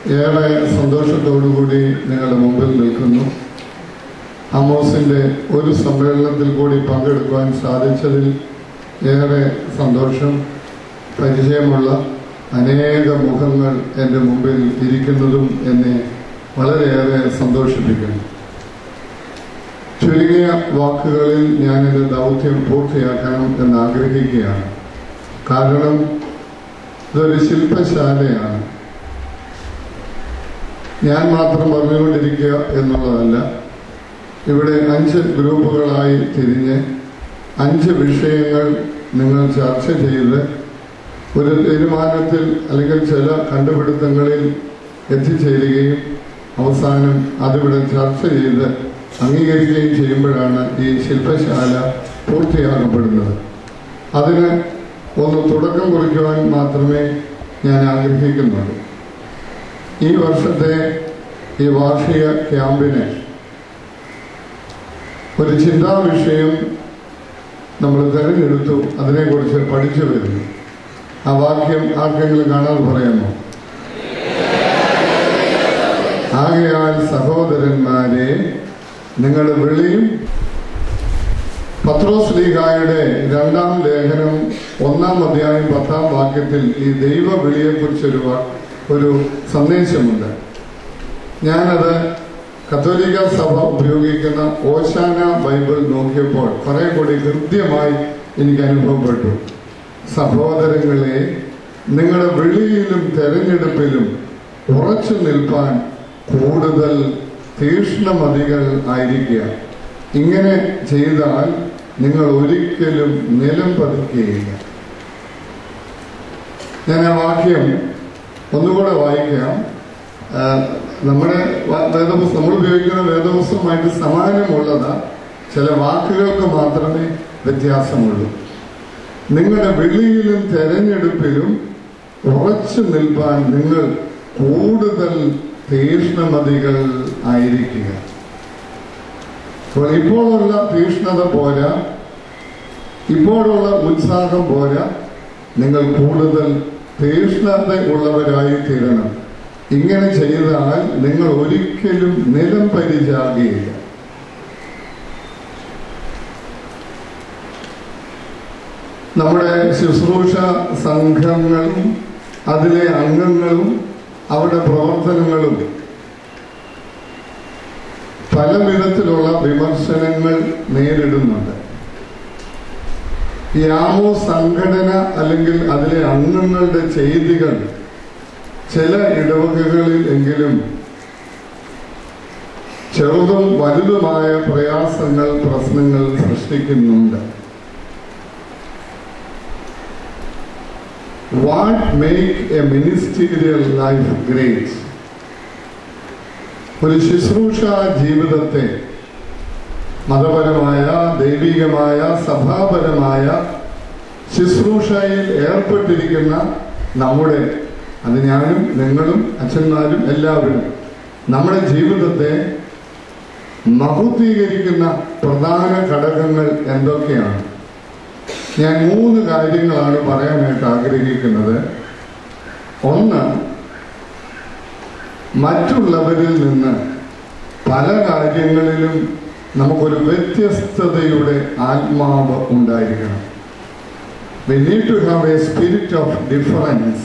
ഏറെ സന്തോഷത്തോടുകൂടി നിങ്ങളുടെ മുമ്പിൽ നിൽക്കുന്നു അമോസിൻ്റെ ഒരു സമ്മേളനത്തിൽ കൂടി പങ്കെടുക്കുവാൻ സാധിച്ചതിൽ ഏറെ സന്തോഷം പരിചയമുള്ള അനേക മുഖങ്ങൾ എൻ്റെ മുമ്പിൽ ഇരിക്കുന്നതും എന്നെ വളരെയേറെ സന്തോഷിപ്പിക്കുന്നു ചുരുങ്ങിയ വാക്കുകളിൽ ഞാൻ എൻ്റെ ദൗത്യം പൂർത്തിയാക്കണം എന്ന് ആഗ്രഹിക്കുകയാണ് കാരണം ഇതൊരു ശില്പശാലയാണ് ഞാൻ മാത്രം പറഞ്ഞുകൊണ്ടിരിക്കുക എന്നുള്ളതല്ല ഇവിടെ അഞ്ച് ഗ്രൂപ്പുകളായി തിരിഞ്ഞ് അഞ്ച് വിഷയങ്ങൾ നിങ്ങൾ ചർച്ച ചെയ്ത് ഒരു തീരുമാനത്തിൽ അല്ലെങ്കിൽ ചില കണ്ടുപിടുത്തങ്ങളിൽ എത്തിച്ചേരുകയും അവസാനം അതിവിടെ ചർച്ച ചെയ്ത് അംഗീകരിക്കുകയും ചെയ്യുമ്പോഴാണ് ഈ ശില്പശാല പൂർത്തിയാക്കപ്പെടുന്നത് അതിന് ഒന്ന് തുടക്കം കുറിക്കുവാൻ മാത്രമേ ഞാൻ ആഗ്രഹിക്കുന്നുള്ളൂ ഈ വർഷത്തെ ഈ വാർഷിക ക്യാമ്പിന് ഒരു ചിന്താ വിഷയം നമ്മൾ തിരഞ്ഞെടുത്തു അതിനെക്കുറിച്ച് പഠിച്ചു വരുന്നു ആ വാക്യം ആർക്കെങ്കിലും കാണാതെ പറയാമോ ആകയാൽ സഹോദരന്മാരെ നിങ്ങളുടെ വിളിയും പത്രോസ് ലീഗായുടെ രണ്ടാം ലേഖനം ഒന്നാം അധ്യായം പത്താം വാക്യത്തിൽ ഈ ദൈവ വിളിയെക്കുറിച്ചൊരു വാ- ഒരു സന്ദേശമുണ്ട് ഞാനത് കത്തോലിക്ക സഭ ഉപയോഗിക്കുന്ന ഓശാന ബൈബിൾ നോക്കിയപ്പോൾ കുറെ കൂടി ഹൃദ്യമായി എനിക്ക് അനുഭവപ്പെട്ടു സഹോദരങ്ങളെ നിങ്ങളുടെ വിളിയിലും തെരഞ്ഞെടുപ്പിലും ഉറച്ചു നിൽപ്പാൻ കൂടുതൽ തീക്ഷ്ണമതികൾ ആയിരിക്കുക ഇങ്ങനെ ചെയ്താൽ നിങ്ങൾ ഒരിക്കലും നിലം പതിക്കുകയില്ല ഞാൻ ആ വാക്യം ഒന്നുകൂടെ വായിക്കാം ആ, നമ്മുടെ വ- വേദപുസ്തകം നമ്മൾ ഉപയോഗിക്കുന്ന വേദപുസ്തകമായിട്ട് സമാനമുള്ളത് ചില വാക്കുകൾക്ക് മാത്രമേ വ്യത്യാസമുള്ളൂ നിങ്ങളുടെ വിളിയിലും തെരഞ്ഞെടുപ്പിലും ഉറച്ചു നിൽപ്പാൻ നിങ്ങൾ കൂടുതൽ തീക്ഷ്ണമതികൾ ആയിരിക്കുക അപ്പോൾ ഇപ്പോഴുള്ള തീക്ഷ്ണത പോരാ ഇപ്പോഴുള്ള ഉത്സാഹം പോരാ നിങ്ങൾ കൂടുതൽ തീക്ഷ്ണത ഉള്ളവരായി തീരണം ഇങ്ങനെ ചെയ്താൽ നിങ്ങൾ ഒരിക്കലും നിലം പരിചാകുകയില്ല നമ്മുടെ ശുശ്രൂഷ സംഘങ്ങളും അതിലെ അംഗങ്ങളും അവരുടെ പ്രവർത്തനങ്ങളും പല വിധത്തിലുള്ള വിമർശനങ്ങൾ നേരിടുന്നുണ്ട് ഈ ആമോ സംഘടന അല്ലെങ്കിൽ അതിലെ അംഗങ്ങളുടെ ചെയ്തികൾ ചില ഇടവകകളിൽ എങ്കിലും ചെറുതും വലുതുമായ പ്രയാസങ്ങൾ പ്രശ്നങ്ങൾ സൃഷ്ടിക്കുന്നുണ്ട് what make a ministerial life great ഒരു ശുശ്രൂഷ ജീവിതത്തെ മതപരമായ ദൈവികമായ സഭാപരമായ ശുശ്രൂഷയിൽ ഏർപ്പെട്ടിരിക്കുന്ന നമ്മുടെ അത് ഞാനും നിങ്ങളും അച്ഛന്മാരും എല്ലാവരും നമ്മുടെ ജീവിതത്തെ മഹത്വീകരിക്കുന്ന പ്രധാന ഘടകങ്ങൾ എന്തൊക്കെയാണ് ഞാൻ മൂന്ന് കാര്യങ്ങളാണ് പറയാനായിട്ട് ആഗ്രഹിക്കുന്നത് ഒന്ന് മറ്റുള്ളവരിൽ നിന്ന് പല കാര്യങ്ങളിലും നമുക്കൊരു വ്യത്യസ്തതയുടെ ആത്മാവ് ഉണ്ടായിരിക്കണം we need to have a spirit of difference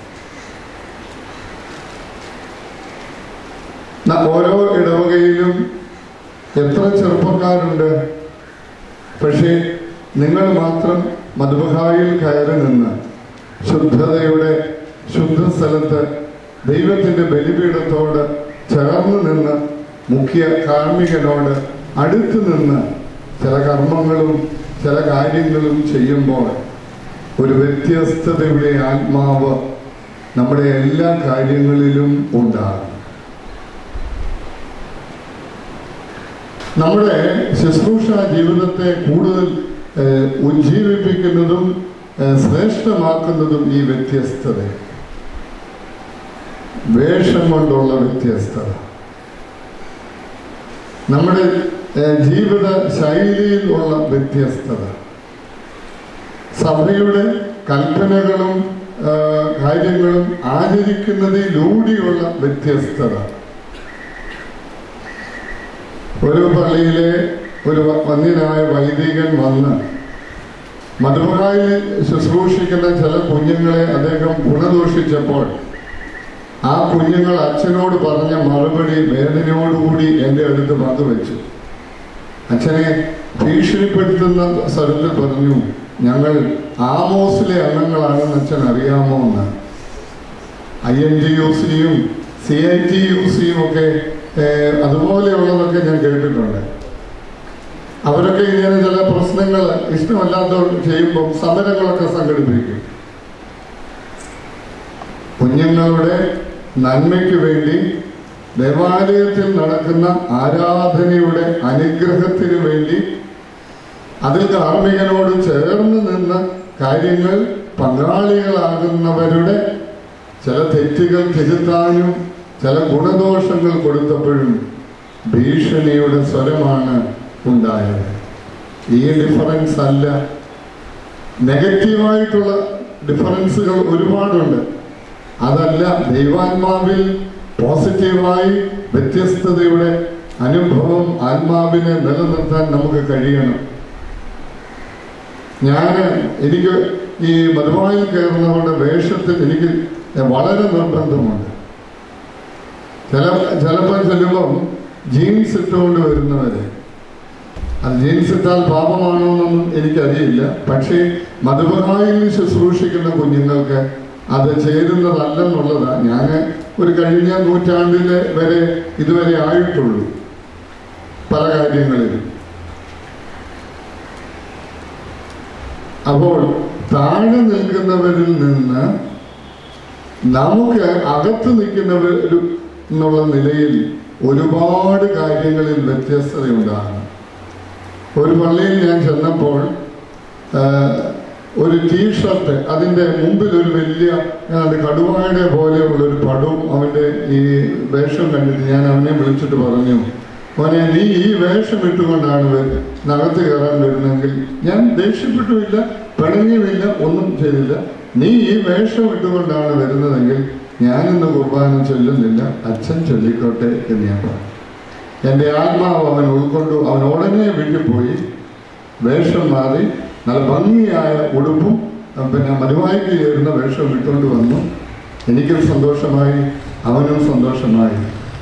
ഓരോ ഇടവകയിലും എത്ര ചെറുപ്പക്കാരുണ്ട് പക്ഷേ നിങ്ങൾ മാത്രം മധുബഹായിൽ കയറി നിന്ന് ശുദ്ധതയുടെ ശുദ്ധ സ്ഥലത്ത് ദൈവത്തിന്റെ ബലിപീഠത്തോട് ചേർന്ന് നിന്ന് മുഖ്യ കാർമ്മികനോട് അടുത്ത് നിന്ന് ചില കർമ്മങ്ങളും ചില കാര്യങ്ങളും ചെയ്യുമ്പോൾ ഒരു വ്യത്യസ്തതയുടെ ആത്മാവ് നമ്മുടെ എല്ലാ കാര്യങ്ങളിലും ഉണ്ടാകും നമ്മുടെ ശുശ്രൂഷ ജീവിതത്തെ കൂടുതൽ ഏഹ്, ഉജ്ജീവിപ്പിക്കുന്നതും ഏഹ്, ശ്രേഷ്ഠമാക്കുന്നതും ഈ വ്യത്യസ്തത വേഷം കൊണ്ടുള്ള വ്യത്യസ്തത നമ്മുടെ ഏഹ്, ജീവിത ശൈലിയിൽ ഉള്ള വ്യത്യസ്തത സഭയുടെ കൽപ്പനകളും ആ, കാര്യങ്ങളും ആചരിക്കുന്നതിലൂടെയുള്ള വ്യത്യസ്തത ഒരു പള്ളിയിലെ ഒരു വ- വന്യനായ വൈദികൻ വന്ന് മധുമകായിൽ ശുശ്രൂഷിക്കുന്ന ചില കുഞ്ഞുങ്ങളെ അദ്ദേഹം ഗുണദോഷിച്ചപ്പോൾ ആ കുഞ്ഞുങ്ങൾ അച്ഛനോട് പറഞ്ഞ മറുപടി വേദനയോടുകൂടി എൻ്റെ അടുത്ത് പങ്കുവെച്ചു അച്ഛനെ ഭീഷണിപ്പെടുത്തുന്ന സ്ഥലത്തിൽ പറഞ്ഞു ഞങ്ങൾ ആമോസിലെ അംഗങ്ങളാണെന്ന് അച്ഛൻ അറിയാമോ എന്ന് ഐ എൻ ജി യു സിയും സി ഐ ടി യു സിയും ഒക്കെ ഏഹ്, അതുപോലെയുള്ളതൊക്കെ ഞാൻ കേട്ടിട്ടുണ്ട് അവരൊക്കെ ഇങ്ങനെ ചില പ്രശ്നങ്ങൾ ഇഷ്ടമല്ലാത്തവർ ചെയ്യുമ്പോൾ സമരങ്ങളൊക്കെ സംഘടിപ്പിക്കും കുഞ്ഞുങ്ങളുടെ നന്മയ്ക്ക് വേണ്ടി ദേവാലയത്തിൽ നടക്കുന്ന ആരാധനയുടെ അനുഗ്രഹത്തിന് വേണ്ടി അതിൽ കാർമ്മികനോട് ചേർന്ന് നിന്ന് കാര്യങ്ങൾ പങ്കാളികളാകുന്നവരുടെ ചില തെറ്റുകൾ തിരുത്താനും ചില ഗുണദോഷങ്ങൾ കൊടുത്തപ്പോഴും ഭീഷണിയുടെ സ്വരമാണ് ഉണ്ടായത് ഈ ഡിഫറൻസ് അല്ല നെഗറ്റീവായിട്ടുള്ള ഡിഫറൻസുകൾ ഒരുപാടുണ്ട് അതല്ല ദൈവാത്മാവിൽ പോസിറ്റീവായി വ്യത്യസ്തതയുടെ അനുഭവം ആത്മാവിനെ നിലനിർത്താൻ നമുക്ക് കഴിയണം ഞാൻ എനിക്ക് ഈ മധുവായിൽ കയറുന്നവരുടെ വേഷത്തിൽ എനിക്ക് വളരെ നിർബന്ധമുണ്ട് ചില ചിലപ്പോൾ ചെല്ലുമ്പം ജീൻസ് ഇട്ടുകൊണ്ട് വരുന്നവര് അത് ജീൻസ് ഇട്ടാൽ പാപമാണോ എന്നൊന്നും എനിക്കറിയില്ല പക്ഷേ മധുബഹായിൽ ശുശ്രൂഷിക്കുന്ന കുഞ്ഞുങ്ങൾക്ക് അത് ചേരുന്നതല്ലെന്നുള്ളതാണ് ഞാൻ ഒരു കഴിഞ്ഞ നൂറ്റാണ്ടിലെ വരെ ഇതുവരെ ആയിട്ടുള്ളൂ പല കാര്യങ്ങളിലും അപ്പോൾ താഴെ നിൽക്കുന്നവരിൽ നിന്ന് നമുക്ക് അകത്ത് നിൽക്കുന്നവർ എന്നുള്ള നിലയിൽ ഒരുപാട് കാര്യങ്ങളിൽ വ്യത്യസ്തതയുണ്ടാകും ഒരു പള്ളിയിൽ ഞാൻ ചെന്നപ്പോൾ ആ, ഒരു ടീഷർട്ട് അതിൻ്റെ മുമ്പിൽ ഒരു വലിയ ഏതാണ്ട് കടുവായുടെ പോലെയുള്ള ഒരു പടവും അവൻ്റെ ഈ വേഷം കണ്ടിട്ട് ഞാൻ അവനെ വിളിച്ചിട്ട് പറഞ്ഞു മോനെ നീ ഈ വേഷം ഇട്ടുകൊണ്ടാണ് വരു- നകത്ത് കയറാൻ വരുന്നെങ്കിൽ ഞാൻ ദേഷ്യപ്പെട്ടുമില്ല പിണങ്ങിയുമില്ല ഒന്നും ചെയ്തില്ല നീ ഈ വേഷം ഇട്ടുകൊണ്ടാണ് വരുന്നതെങ്കിൽ ഞാനിന്ന് കുർബാന ചൊല്ലുന്നില്ല അച്ഛൻ ചൊല്ലിക്കോട്ടെ എന്ന് ഞാൻ പറഞ്ഞു എൻ്റെ ആത്മാവ് അവൻ ഉൾക്കൊണ്ടു അവൻ ഉടനെ വീട്ടിൽ പോയി വേഷം മാറി നല്ല ഭംഗിയായ ഉടുപ്പും അഹ് പിന്നെ മരുവായിക്ക് ചേരുന്ന വേഷം ഇട്ടുകൊണ്ട് വന്നു എനിക്കും സന്തോഷമായി അവനും സന്തോഷമായി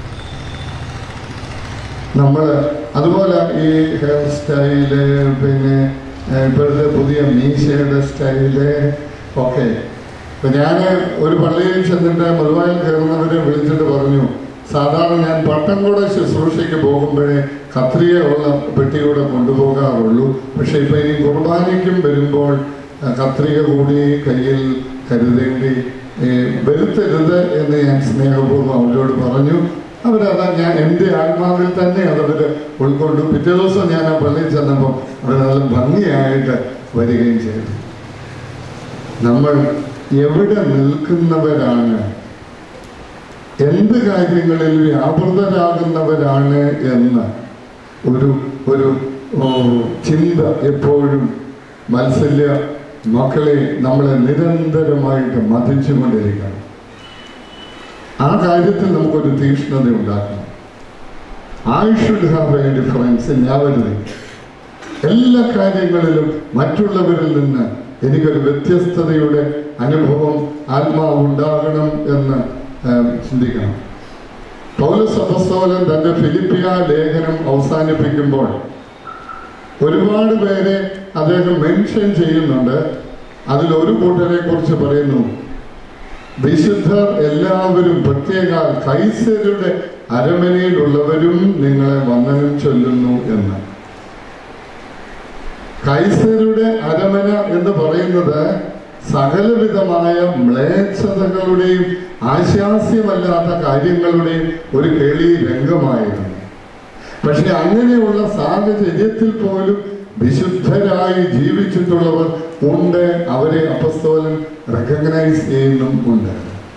നമ്മൾ അതുപോലെ ഈ ഹെയർ സ്റ്റൈല് പിന്നെ ഏഹ്, ഇപ്പോഴത്തെ പുതിയ മീശയുടെ സ്റ്റൈല് ഒക്കെ ഇപ്പൊ ഞാൻ ഒരു പള്ളിയിൽ ചെന്നിട്ട് മധുവായിൽ കയറുന്നവരെ വിളിച്ചിട്ട് പറഞ്ഞു സാധാരണ ഞാൻ പട്ടംകൂടെ ശുശ്രൂഷയ്ക്ക് പോകുമ്പോഴേ കത്രിക ഉള്ള പെട്ടികൂടെ കൊണ്ടുപോകാറുള്ളൂ പക്ഷെ ഇപ്പൊ ഇനി കുർബാനയ്ക്കും വരുമ്പോൾ ആ, കത്രിക കൂടി കയ്യിൽ കരുതേണ്ടി ഏഹ്, വരുത്തരുത് എന്ന് ഞാൻ സ്നേഹപൂർവ്വം അവരോട് പറഞ്ഞു അവരതാ ഞാൻ എൻ്റെ ആത്മാവിൽ തന്നെ അതവർ ഉൾക്കൊണ്ടു പിറ്റേ ദിവസം ഞാൻ ആ പള്ളിയിൽ ചെന്നപ്പോൾ അവർ നല്ല ഭംഗിയായിട്ട് വരികയും ചെയ്തു നമ്മൾ എവിടെ നിൽക്കുന്നവരാണ് എന്ത് കാര്യങ്ങളിൽ വ്യാപൃതരാകുന്നവരാണ് എന്ന് ഒരു ഒരു ഓ, ചിന്ത എപ്പോഴും മത്സല്യ മക്കളെ നമ്മളെ നിരന്തരമായിട്ട് മതിച്ചുകൊണ്ടിരിക്കണം ആ കാര്യത്തിൽ നമുക്കൊരു തീക്ഷ്ണത ഉണ്ടാക്കണം I should have a difference ഞാവരുത് എല്ലാ കാര്യങ്ങളിലും മറ്റുള്ളവരിൽ നിന്ന് എനിക്കൊരു വ്യത്യസ്തതയുടെ അനുഭവം ആത്മാവ് ഉണ്ടാകണം എന്ന് ഏം, ചിന്തിക്കണം പൗലസ് അപ്പസ്തോലൻ തന്റെ ഫിലിപ്പിയ ലേഖനം അവസാനിപ്പിക്കുമ്പോൾ ഒരുപാട് പേരെ അദ്ദേഹം മെൻഷൻ ചെയ്യുന്നുണ്ട് അതിൽ ഒരു കൂട്ടരെ കുറിച്ച് പറയുന്നു വിശുദ്ധർ എല്ലാവരും പ്രത്യേക കൈസരുടെ അരമനയിലുള്ളവരും നിങ്ങളെ വന്ദനം ചൊല്ലുന്നു എന്ന് കൈസരുടെ അരമന എന്ന് പറയുന്നത് സകലവിധമായ മ്ലേച്ഛതകളുടെയും ആശാസ്യമല്ലാത്ത കാര്യങ്ങളുടെയും ഒരു കേളി രംഗമായിരുന്നു പക്ഷെ അങ്ങനെയുള്ള സാഹചര്യത്തിൽ പോലും വിശുദ്ധരായി ജീവിച്ചിട്ടുള്ളവർ ഉണ്ട് അവരെ അപസ്തോലൻ റെക്കഗ്നൈസ് ചെയ്യുന്നും ഉണ്ട്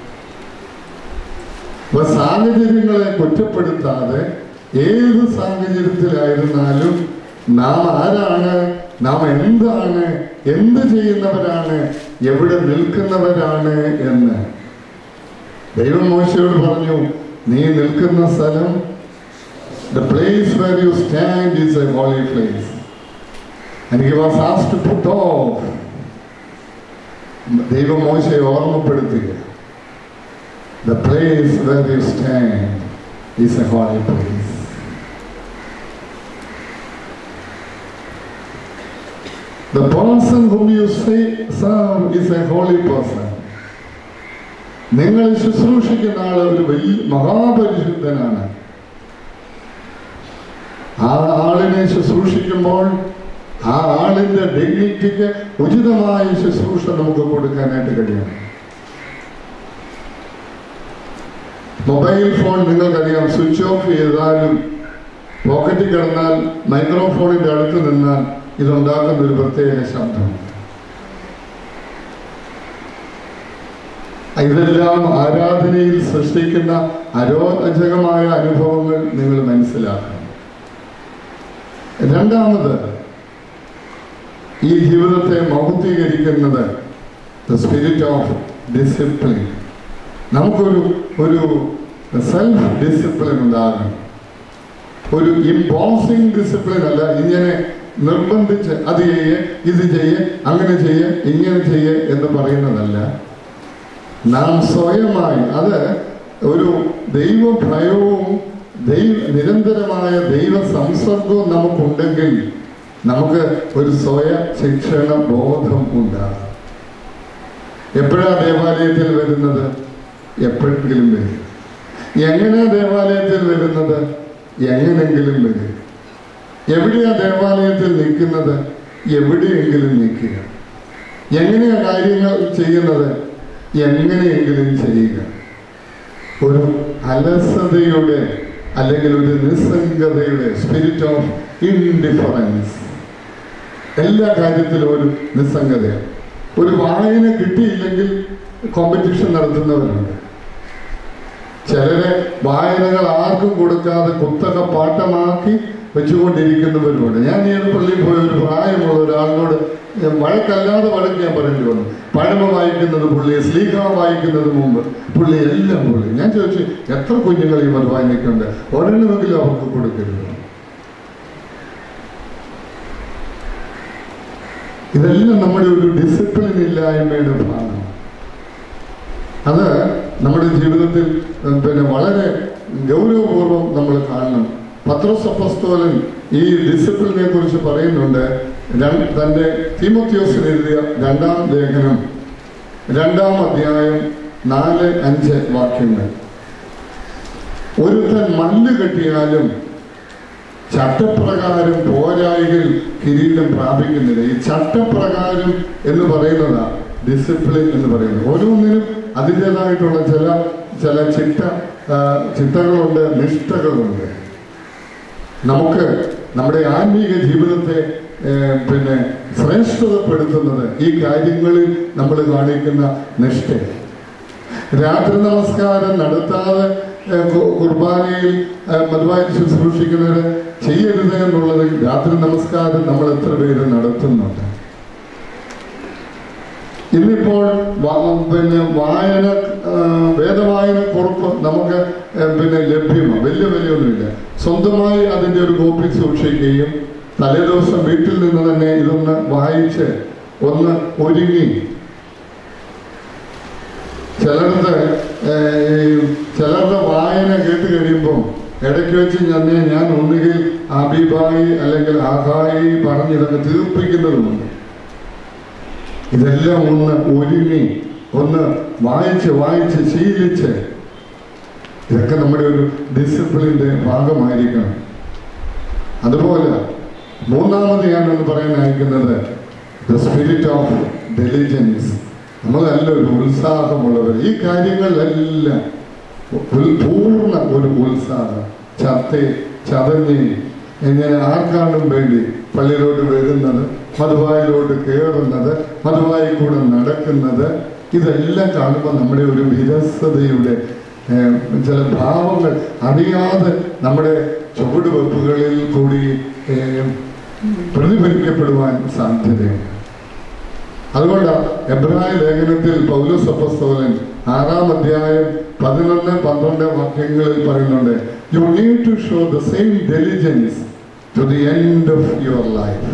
അപ്പൊ സാഹചര്യങ്ങളെ കുറ്റപ്പെടുത്താതെ ഏത് സാഹചര്യത്തിലായിരുന്നാലും നാം ആരാണ് നാം എന്താണ് എന്ത് ചെയ്യുന്നവരാണ് എവിടെ നിൽക്കുന്നവരാണ് എന്ന് ദൈവം മോശയോട് പറഞ്ഞു നീ നിൽക്കുന്ന സ്ഥലം The place where you stand is a holy place. And he was asked to put off. ദൈവം മോശയെ ഓർമ്മപ്പെടുത്തുക The place where you stand is a holy place. The person whom you say serve is a holy person. നിങ്ങൾ ശുശ്രൂഷിക്കുന്ന ആൾ ഒരു വലിയ മഹാപരിശുദ്ധനാണ് ആ ആളിനെ ശുശ്രൂഷിക്കുമ്പോൾ ആ ആളിന്റെ ഡിഗ്നിറ്റിക്ക് ഉചിതമായ ശുശ്രൂഷ നമുക്ക് കൊടുക്കാനായിട്ട് കഴിയണം മൊബൈൽ ഫോൺ നിങ്ങൾക്കറിയാം സ്വിച്ച് ഓഫ് ചെയ്താലും പോക്കറ്റിൽ കിടന്നാൽ മൈക്രോഫോണിന്റെ അടുത്ത് നിന്നാൽ ഇതുണ്ടാക്കുന്ന ഒരു പ്രത്യേക ശബ്ദം ഇതെല്ലാം ആരാധനയിൽ സൃഷ്ടിക്കുന്ന അരോചകമായ അനുഭവങ്ങൾ നിങ്ങൾ മനസ്സിലാക്കണം രണ്ടാമത് ഈ ജീവിതത്തെ മഹത്വീകരിക്കുന്നത് ദ സ്പിരിറ്റ് ഓഫ് ഡിസിപ്ലിൻ നമുക്കൊരു ഒരു സെൽഫ് ഡിസിപ്ലിൻ ഉണ്ടാകണം ഒരു ഇമ്പോസിങ് ഡിസിപ്ലിൻ അല്ല ഇങ്ങനെ നിർബന്ധിച്ച് അത് ചെയ്യ് ഇത് ചെയ്യ് അങ്ങനെ ചെയ്യ് ഇങ്ങനെ ചെയ്യ് എന്ന് പറയുന്നതല്ല നാം സ്വയമായി അത് ഒരു ദൈവഭയവും ദൈവ നിരന്തരമായ ദൈവ സംസർഗവും നമുക്കുണ്ടെങ്കിൽ നമുക്ക് ഒരു സ്വയ ശിക്ഷണ ബോധം ഉണ്ടാകും എപ്പോഴാ ദേവാലയത്തിൽ വരുന്നത് എപ്പോഴെങ്കിലും വരും എങ്ങനെയാ ദേവാലയത്തിൽ വരുന്നത് എങ്ങനെങ്കിലും വരും എവിടെയാ ദേവാലയത്തിൽ നിൽക്കുന്നത് എവിടെയെങ്കിലും നിൽക്കുക എങ്ങനെയാ കാര്യങ്ങൾ ചെയ്യുന്നത് എങ്ങനെയെങ്കിലും ചെയ്യുക ഒരു അലസതയുടെ അല്ലെങ്കിൽ ഒരു നിസ്സംഗതയുടെ സ്പിരിറ്റ് ഓഫ് ഇൻഡിഫറൻസ് എല്ലാ കാര്യത്തിലും ഒരു നിസ്സംഗതയാണ് ഒരു വായന കിട്ടിയില്ലെങ്കിൽ കോമ്പറ്റീഷൻ നടത്തുന്നവരുണ്ട് ചിലരെ വായനകൾ ആർക്കും കൊടുക്കാതെ കുത്തക പാട്ടമാക്കി വെച്ചുകൊണ്ടിരിക്കുന്നവരുമുണ്ട് ഞാൻ ഈ ഒരു പള്ളിയിൽ പോയ ഒരു പ്രായമുള്ള ഒരാളിനോട് വഴക്കല്ലാതെ വഴക്ക് ഞാൻ പറയേണ്ടി വന്നു പഴമ വായിക്കുന്നത് പുള്ളി സ്ലീഹ വായിക്കുന്നത് മുമ്പ് പുള്ളി എല്ലാം പുള്ളി ഞാൻ ചോദിച്ചു എത്ര കുഞ്ഞുങ്ങൾ ഈ മത വായനയ്ക്കുണ്ട് ഒരെണ്ണമെങ്കിലും അവർക്ക് കൊടുക്കരുത് ഇതെല്ലാം നമ്മുടെ ഒരു ഡിസിപ്ലിൻ ഇല്ലായ്മയുടെ ഭാഗമാണ് അത് നമ്മുടെ ജീവിതത്തിൽ ഉം, പിന്നെ വളരെ ഗൗരവപൂർവ്വം നമ്മൾ കാണണം പത്രോസപ്പസ്തോലൻ ഈ ഡിസിപ്ലിനെ കുറിച്ച് പറയുന്നുണ്ട് രണ്ട് തൻ്റെ തീമത്യോസിന് എഴുതിയ രണ്ടാം ലേഖനം രണ്ടാം അധ്യായം നാല് അഞ്ച് വാക്യങ്ങൾ ഒരുത്തൻ മല്ല് കെട്ടിയാലും ചട്ടപ്രകാരം പോരായികൾ കിരീടം പ്രാപിക്കുന്നില്ല ഈ ചട്ടപ്രകാരം എന്ന് പറയുന്നതാണ് ഡിസിപ്ലിൻ എന്ന് പറയുന്നത് ഓരോന്നിനും അതിൻ്റെതായിട്ടുള്ള ചില ചില ചിട്ട ആ, ചിട്ടകളുണ്ട് നിഷ്ഠകളുണ്ട് നമുക്ക് നമ്മുടെ ആത്മീക ജീവിതത്തെ ഏ, പിന്നെ ശ്രേഷ്ഠതപ്പെടുത്തുന്നത് ഈ കാര്യങ്ങളിൽ നമ്മൾ കാണിക്കുന്ന നിഷ്ഠ രാത്രി നമസ്കാരം നടത്താതെ ഏ, കു- കുർബാനയിൽ ഏ, മധുവായി ശുശ്രൂഷിക്കുന്നവർ ചെയ്യരുത് എന്നുള്ളത് രാത്രി നമസ്കാരം നമ്മൾ എത്ര പേര് നടത്തുന്നുണ്ട് ഇന്നിപ്പോൾ വ- പിന്നെ വായന ആ, വേദവായന കുറിപ്പ് നമുക്ക് ഏ, പിന്നെ ലഭ്യമാണ് വലിയ വിലയൊന്നുമില്ല സ്വന്തമായി അതിൻ്റെ ഒരു കോപ്പി സൂക്ഷിക്കുകയും തലേദിവസം വീട്ടിൽ നിന്ന് തന്നെ ഇതൊന്ന് വായിച്ച് ഒന്ന് ഒരുങ്ങി ചിലടത്ത് ഏ, ഈ ചിലരുടെ വായന കേട്ട് കഴിയുമ്പോൾ ഇടയ്ക്ക് വെച്ച് ഞാൻ ഞാൻ ഒന്നുകിൽ അബിബായി അല്ലെങ്കിൽ ആഹായി പറഞ്ഞ് ഇതൊക്കെ തീർപ്പിക്കുന്നതുമുണ്ട് ഇതെല്ലാം ഒന്ന് ഒരുങ്ങി ഒന്ന് വായിച്ച് വായിച്ച് ശീലിച്ച് ഇതൊക്കെ നമ്മുടെ ഒരു ഡിസിപ്ലിൻ്റെ ഭാഗമായിരിക്കണം അതുപോലെ മൂന്നാമത് ഞാനൊന്ന് പറയാൻ അയക്കുന്നത് ദ സ്പിരിറ്റ് ഓഫ് ഡെലിജൻസ് നമ്മൾ നല്ലൊരു ഉത്സാഹമുള്ളവർ ഈ കാര്യങ്ങളിലെല്ലാം ഉൽ- പൂർണ്ണ ഒരു ഉത്സാഹം ചത്തി ചതഞ്ഞ് ഇങ്ങനെ ആർക്കാണ്ടും വേണ്ടി പള്ളിയിലോട്ട് വരുന്നത് മധുവായിലോട്ട് കയറുന്നത് മധുവായി കൂടെ നടക്കുന്നത് ഇതെല്ലാം കാണുമ്പോൾ നമ്മുടെ ഒരു വിരസതയുടെ ഏഹ്, ചില ഭാവങ്ങൾ അറിയാതെ നമ്മുടെ ചുവടുവെപ്പുകളിൽ കൂടി ഏഹ്, പ്രതിഫലിക്കപ്പെടുവാൻ സാധ്യതയുണ്ട് അതുകൊണ്ട് എബ്രായ ലേഖനത്തിൽ പൗലോസ് അപ്പസ്തോലൻ ആറാം അധ്യായം പതിനൊന്ന് പന്ത്രണ്ട് വാക്യങ്ങളിൽ പറയുന്നുണ്ട് you need to show the same diligence to the end of your life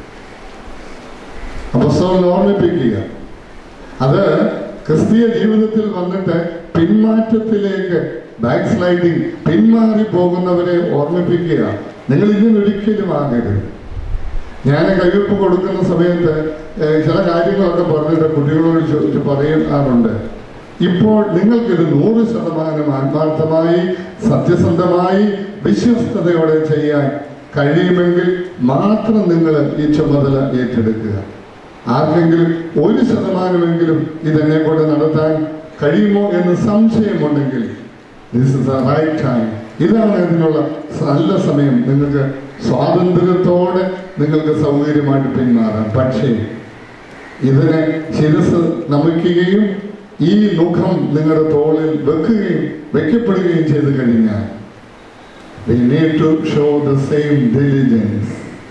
അപ്പസ്തോലൻ ഓർമ്മിപ്പിക്കുക അത് ക്രിസ്തീയ ജീവിതത്തിൽ വന്നിട്ട് പിന്മാറ്റത്തിലേക്ക് ബാക്ക് സ്ലൈഡിങ് പിന്മാറി പോകുന്നവരെ ഓർമ്മിപ്പിക്കുക നിങ്ങൾ ഇങ്ങനെ ഒരിക്കലും ആകരുത് ഞാൻ കയ്യൊപ്പ് കൊടുക്കുന്ന സമയത്ത് ഏഹ്, ചില കാര്യങ്ങളൊക്കെ പറഞ്ഞിട്ട് കുട്ടികളോട് ചോദിച്ച് പറയാറുണ്ട് ഇപ്പോൾ നിങ്ങൾക്കിത് നൂറ് ശതമാനം ആത്മാർത്ഥമായി സത്യസന്ധമായി വിശ്വസ്തയോടെ ചെയ്യാൻ കഴിയുമെങ്കിൽ മാത്രം നിങ്ങൾ ഈ ചുമതല ഏറ്റെടുക്കുക ആർക്കെങ്കിലും ഒരു ശതമാനമെങ്കിലും ഇതെന്നെ കൊണ്ട് നടത്താൻ കഴിയുമോ എന്ന് സംശയമുണ്ടെങ്കിൽ this is a right time ഇതാണ് ഇതിനുള്ള നല്ല സമയം നിങ്ങൾക്ക് സ്വാതന്ത്ര്യത്തോടെ നിങ്ങൾക്ക് സൗകര്യമായിട്ട് പിന്മാറാം പക്ഷേ ഇതിനെ ശിരസ് നമിക്കുകയും ഈ മുഖം നിങ്ങളുടെ തോളിൽ വെക്കുകയും വെക്കപ്പെടുകയും ചെയ്തു കഴിഞ്ഞാൽ we need to show the same diligence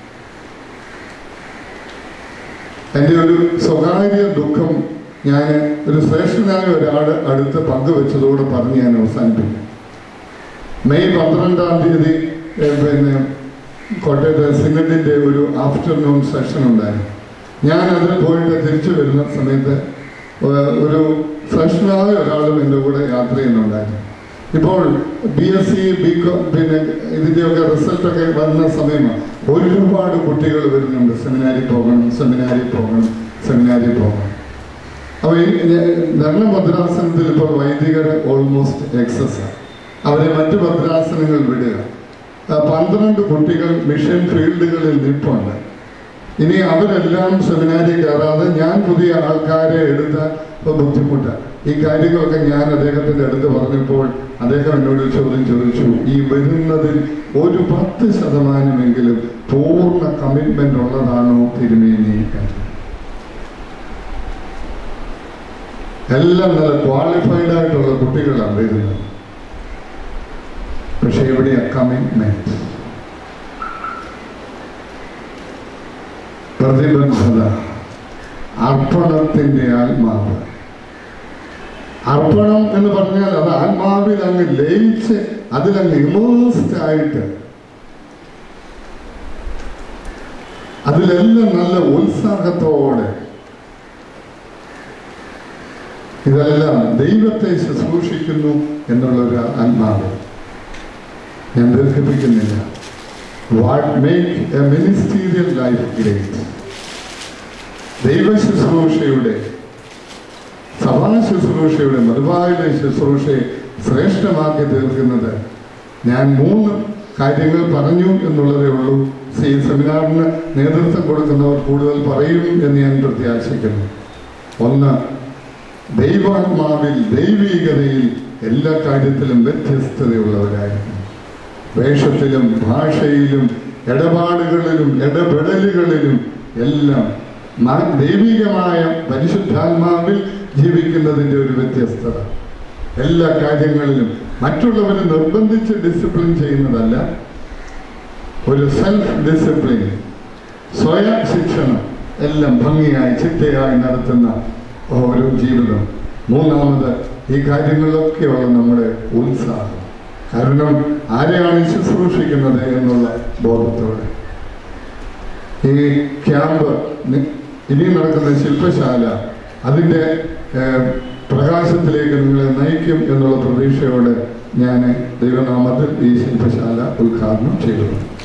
എൻ്റെ ഒരു സ്വകാര്യ ദുഃഖം ഞാൻ ഒരു ശ്രേഷ്ഠനായ ഒരാൾ അടുത്ത് പങ്കുവെച്ചതോടെ പറഞ്ഞ് ഞാൻ അവസാനിപ്പിക്കും മെയ് പന്ത്രണ്ടാം തീയതി ഏഹ്, പിന്നെ കോട്ടയത്തെ സിനഡിൻ്റെ ഒരു ആഫ്റ്റർനൂൺ സെഷൻ ഉണ്ടായിരുന്നു ഞാൻ അതിൽ പോയിട്ട് തിരിച്ചു വരുന്ന സമയത്ത് ഏഹ്, ഒരു ശ്രേഷ്ഠനായ ഒരാളും എൻ്റെ കൂടെ യാത്ര ചെയ്യുന്നുണ്ടായിരുന്നു ഇപ്പോൾ B S C B com പിന്നെ ഇതിൻ്റെയൊക്കെ റിസൾട്ടൊക്കെ വന്ന സമയമാണ് ഒരുപാട് കുട്ടികൾ വരുന്നുണ്ട് സെമിനാരിൽ പോകണം സെമിനാരിൽ പോകണം സെമിനാരിൽ പോകണം അപ്പോൾ ഈ ധർണ ഭദ്രാസനത്തിൽ ഇപ്പോൾ വൈദികർ ഓൾമോസ്റ്റ് എക്സസ് അവരെ മറ്റു ഭദ്രാസനങ്ങൾ വിടുക ആ, പന്ത്രണ്ട് കുട്ടികൾ മിഷൻ ഫീൽഡുകളിൽ നിൽപ്പുണ്ട് ഇനി അവരെല്ലാം സെമിനാരിൽ കയറാതെ ഞാൻ പുതിയ ആൾക്കാരെ എടുത്ത ബുദ്ധിമുട്ടാണ് ഈ കാര്യങ്ങളൊക്കെ ഞാൻ അദ്ദേഹത്തിന്റെ അടുത്ത് പറഞ്ഞപ്പോൾ അദ്ദേഹം എന്നോട് ഒരു ചോദ്യം ചോദിച്ചു ഈ വരുന്നതിൽ ഒരു പത്ത് ശതമാനമെങ്കിലും പൂർണ്ണ കമ്മിറ്റ്മെന്റ് ഉള്ളതാണോ തിരുമേനി എന്ന്. എല്ലാം നല്ല ക്വാളിഫൈഡ് ആയിട്ടുള്ള കുട്ടികളാണ് വരുന്നത് പക്ഷെ എവിടെയാ കമ്മിറ്റ്മെന്റ് പ്രതിബദ്ധത അർപ്പണത്തിന്റെ ആത്മാവ് അർപ്പണം എന്ന് പറഞ്ഞാൽ അത് ആത്മാവിൽ അങ്ങ് ലയിച്ച് അതിലങ്ങ് ഇമേഴ്സ്ഡ് ആയിട്ട് അതിലെല്ലാം നല്ല ഉത്സാഹത്തോടെ ഇതെല്ലാം ദൈവത്തെ ശുശ്രൂഷിക്കുന്നു എന്നുള്ളൊരു ആത്മാവ് ഞാൻ ദീർഘിപ്പിക്കുന്നില്ല what make a ministerial life great ദൈവ ശുശ്രൂഷയുടെ സഭാ ശുശ്രൂഷയുടെ മറുപായുടെ ശുശ്രൂഷയെ ശ്രേഷ്ഠമാക്കി തീർക്കുന്നത് ഞാൻ മൂന്ന് കാര്യങ്ങൾ പറഞ്ഞു എന്നുള്ളതേ ഉള്ളൂ ഈ സെമിനാറിന് നേതൃത്വം കൊടുക്കുന്നവർ കൂടുതൽ പറയും എന്ന് ഞാൻ പ്രത്യാശിക്കുന്നു ഒന്ന് ദൈവാത്മാവിൽ ദൈവീകതയിൽ എല്ലാ കാര്യത്തിലും വ്യത്യസ്തതയുള്ളവരായിരിക്കും വേഷത്തിലും ഭാഷയിലും ഇടപാടുകളിലും ഇടപെടലുകളിലും എല്ലാം ന- ദൈവികമായ പരിശുദ്ധാത്മാവിൽ ജീവിക്കുന്നതിൻ്റെ ഒരു വ്യത്യസ്തത എല്ലാ കാര്യങ്ങളിലും മറ്റുള്ളവരെ നിർബന്ധിച്ച് ഡിസിപ്ലിൻ ചെയ്യുന്നതല്ല ഒരു സെൽഫ് ഡിസിപ്ലിൻ സ്വയം ശിക്ഷണം എല്ലാം ഭംഗിയായി ചിട്ടയായി നടത്തുന്ന ഒരു ജീവിതം മൂന്നാമത് ഈ കാര്യങ്ങളിലൊക്കെയുള്ള നമ്മുടെ ഉത്സാഹം കാരണം ആരെയാണ് ശുശ്രൂഷിക്കുന്നത് എന്നുള്ള ബോധത്തോടെ ഈ ക്യാമ്പ് നി- ഇനി നടക്കുന്ന ശില്പശാല അതിൻ്റെ ഏഹ്, പ്രകാശത്തിലേക്ക് നിങ്ങളെ നയിക്കും എന്നുള്ള പ്രതീക്ഷയോടെ ഞാൻ ദൈവനാമത്തിൽ ഈ ശില്പശാല ഉദ്ഘാടനം ചെയ്തു